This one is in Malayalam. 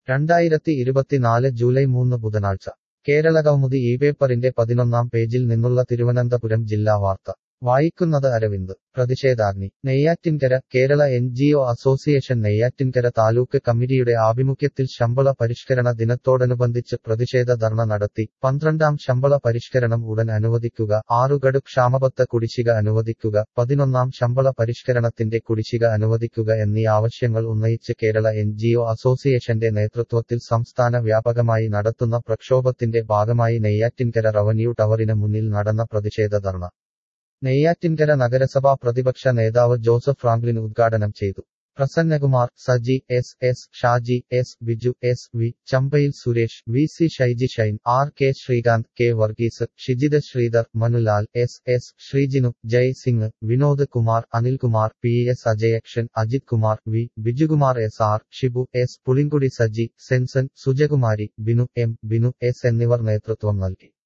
രണ്ടായിരത്തി ഇരുപത്തിനാല് ജൂലൈ മൂന്ന് ബുധനാഴ്ച കേരളകൗമുദി ഈ പേപ്പറിന്റെ പതിനൊന്നാം പേജിൽ നിന്നുള്ള തിരുവനന്തപുരം ജില്ലാ വാർത്ത വായിക്കുന്നത് അരവിന്ദ് പ്രതിഷേധാഗ്നി Neyyattinkara Kerala N G O association Neyyattinkara taluk കമ്മിറ്റിയുടെ ആഭിമുഖ്യത്തിൽ ശമ്പള പരിഷ്കരണ ദിനത്തോടനുബന്ധിച്ച് പ്രതിഷേധ ധർണ നടത്തി പന്ത്രണ്ടാം ശമ്പള പരിഷ്കരണം ഉടൻ അനുവദിക്കുക ആറുകടു ക്ഷാമബത്ത കുടിശ്ശിക അനുവദിക്കുക പതിനൊന്നാം ശമ്പള പരിഷ്കരണത്തിന്റെ കുടിശ്ശിക അനുവദിക്കുക എന്നീ ആവശ്യങ്ങൾ ഉന്നയിച്ച് കേരള എൻ ജി ഒ അസോസിയേഷന്റെ നേതൃത്വത്തിൽ സംസ്ഥാന വ്യാപകമായി നടത്തുന്ന പ്രക്ഷോഭത്തിന്റെ ഭാഗമായി നെയ്യാറ്റിൻകര റവന്യൂ ടവറിന് മുന്നിൽ നടന്ന പ്രതിഷേധ ധർണ നെയ്യാറ്റിൻകര നഗരസഭാ പ്രതിപക്ഷ നേതാവ് ജോസഫ് ഫ്രാങ്ക്ലിൻ ഉദ്ഘാടനം ചെയ്തു Prasannakumar Saji S S Shaji S Biju S V ചമ്പയിൽ Suresh V C Shyji Shine R K Sreekanth K Varghese Shijitha Sreedhar Manulal S S Sreejinu Jai Singh Vinod Kumar Anilkumar P S Ajayakshan Ajith Kumar V Bijukumar S R Shibu S Pulinkudi Saji Senson Sujakumari Binu M Binu S എന്നിവർ നേതൃത്വം നൽകി